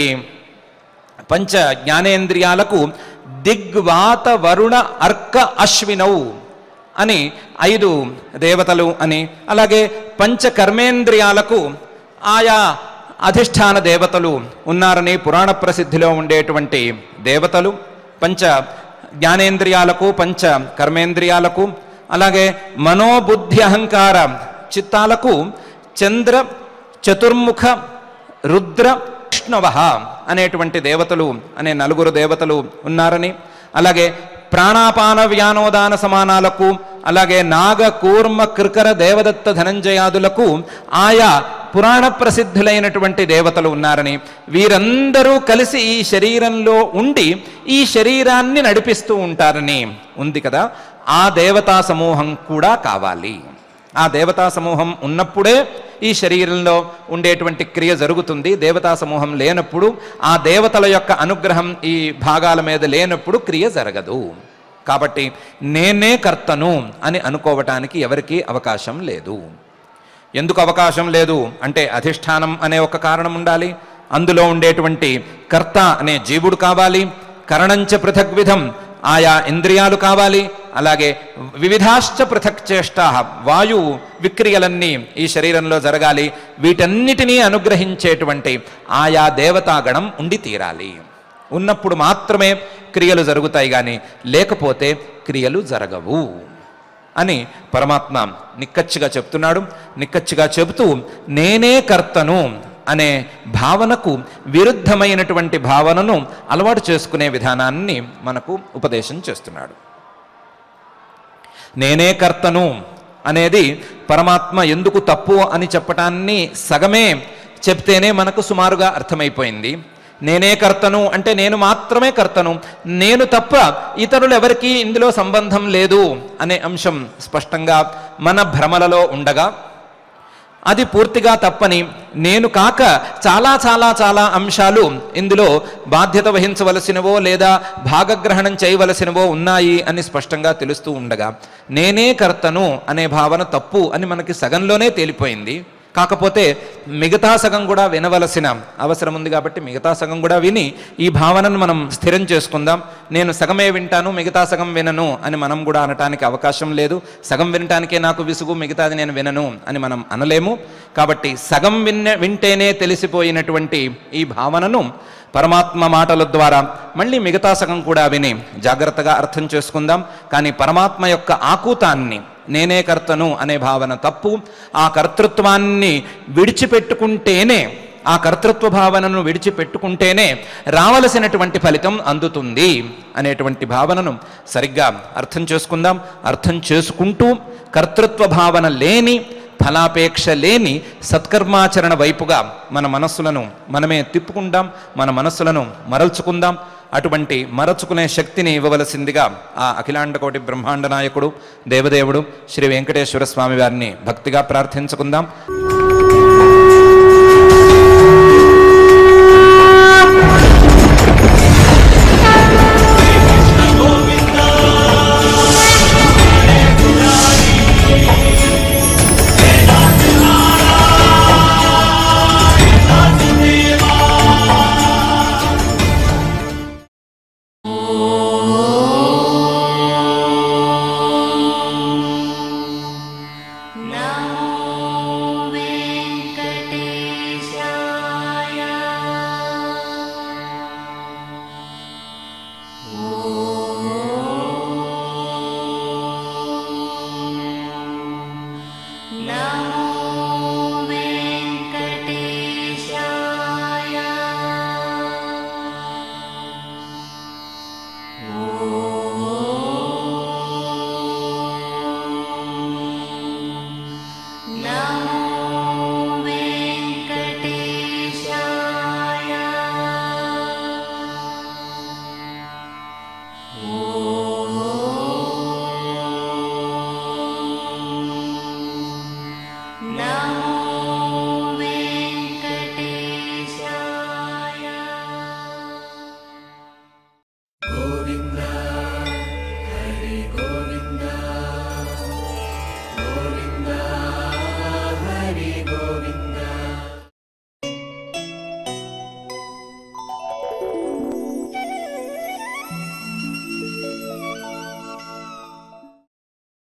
పంచ జ్ఞానేంద్రియాలకు దిగ్వాత వరుణ అర్క అశ్వినౌ అని ఐదు దేవతలు అని అలాగే పంచ కర్మేంద్రియాలకు ఆయా అధిష్టాన దేవతలు ఉన్నారని పురాణ ప్రసిద్ధిలో ఉండేటువంటి దేవతలు పంచ జ్ఞానేంద్రియాలకు పంచ కర్మేంద్రియాలకు అలాగే మనోబుద్ధి అహంకార చిత్తాలకు చంద్ర చతుర్ముఖ రుద్ర విష్ణవ అనేటువంటి దేవతలు అనే నలుగురు దేవతలు ఉన్నారని అలాగే ప్రాణాపాన వ్యానోదాన సమానాలకు అలాగే నాగ కూర్మ కృకర దేవదత్త ధనంజయాదులకు ఆయా పురాణ ప్రసిద్ధులైనటువంటి దేవతలు ఉన్నారని వీరందరూ కలిసి ఈ శరీరంలో ఉండి ఈ శరీరాన్ని నడిపిస్తూ ఉంటారని ఉంది కదా ఆ దేవతా సమూహం కూడా కావాలి ఆ దేవతా సమూహం ఉన్నప్పుడే ఈ శరీరంలో ఉండేటువంటి క్రియ జరుగుతుంది దేవతా సమూహం లేనప్పుడు ఆ దేవతల యొక్క అనుగ్రహం ఈ భాగాల మీద లేనప్పుడు క్రియ జరగదు కాబట్టి నేనే కర్తను అని అనుకోవటానికి ఎవరికీ అవకాశం లేదు ఎందుకు అవకాశం లేదు అంటే అధిష్టానం అనే ఒక కారణం ఉండాలి అందులో ఉండేటువంటి కర్త అనే జీవుడు కావాలి కరణంచ పృథగ్విధం ఆయా ఇంద్రియాలు కావాలి అలాగే వివిధాశ్చ పృథక్ చేష్టా వాయు విక్రియలన్నీ ఈ శరీరంలో జరగాలి వీటన్నిటినీ అనుగ్రహించేటువంటి ఆయా దేవతాగణం ఉండి తీరాలి ఉన్నప్పుడు మాత్రమే క్రియలు జరుగుతాయి కానీ లేకపోతే క్రియలు జరగవు అని పరమాత్మ నిక్కచ్చిగా చెప్తున్నాడు నిక్కచ్చిగా చెబుతూ నేనే కర్తను అనే భావనకు విరుద్ధమైనటువంటి భావనను అలవాటు చేసుకునే విధానాన్ని మనకు ఉపదేశం చేస్తున్నాడు నేనే కర్తను అనేది పరమాత్మ ఎందుకు తప్పు అని చెప్పటాన్ని సగమే చెప్తేనే మనకు సుమారుగా అర్థమైపోయింది నేనే కర్తను అంటే నేను మాత్రమే కర్తను నేను తప్ప ఇతరులు ఎవరికీ ఇందులో సంబంధం లేదు అనే అంశం స్పష్టంగా మన భ్రమలలో ఉండగా అది పూర్తిగా తప్పని నేను కాక చాలా చాలా చాలా అంశాలు ఇందులో బాధ్యత వహించవలసినవో లేదా భాగగ్రహణం చేయవలసినవో ఉన్నాయి అని స్పష్టంగా తెలుస్తూ ఉండగా నేనే కర్తను అనే భావన తప్పు అని మనకి సగంలోనే తేలిపోయింది కాకపోతే మిగతా సగం కూడా వినవలసిన అవసరం ఉంది కాబట్టి మిగతా సగం కూడా విని ఈ భావనను మనం స్థిరం చేసుకుందాం నేను సగమే వింటాను మిగతా సగం వినను అని మనం కూడా అనటానికి అవకాశం లేదు సగం వినటానికే నాకు విసుగు మిగతాది నేను వినను అని మనం అనలేము కాబట్టి సగం విన్న వింటేనే తెలిసిపోయినటువంటి ఈ భావనను పరమాత్మ మాటల ద్వారా మళ్ళీ మిగతా సగం కూడా విని జాగ్రత్తగా అర్థం చేసుకుందాం కానీ పరమాత్మ యొక్క ఆకూతాన్ని నేనే కర్తను అనే భావన తప్పు ఆ కర్తృత్వాన్ని విడిచిపెట్టుకుంటేనే ఆ కర్తృత్వ భావనను విడిచిపెట్టుకుంటేనే రావలసినటువంటి ఫలితం అందుతుంది అనేటువంటి భావనను సరిగ్గా అర్థం చేసుకుందాం అర్థం చేసుకుంటూ కర్తృత్వ భావన లేని ఫలాపేక్ష లేని సత్కర్మాచరణ వైపుగా మన మనస్సులను మనమే తిప్పుకుందాం మన మనస్సులను మరల్చుకుందాం అటువంటి మరచుకునే శక్తిని ఇవ్వవలసిందిగా ఆ అఖిలాండకోటి బ్రహ్మాండ నాయకుడు దేవదేవుడు శ్రీ వెంకటేశ్వర స్వామి వారిని భక్తిగా ప్రార్థించుకుందాం नमो वेङ्कटेशाय ॐ नमो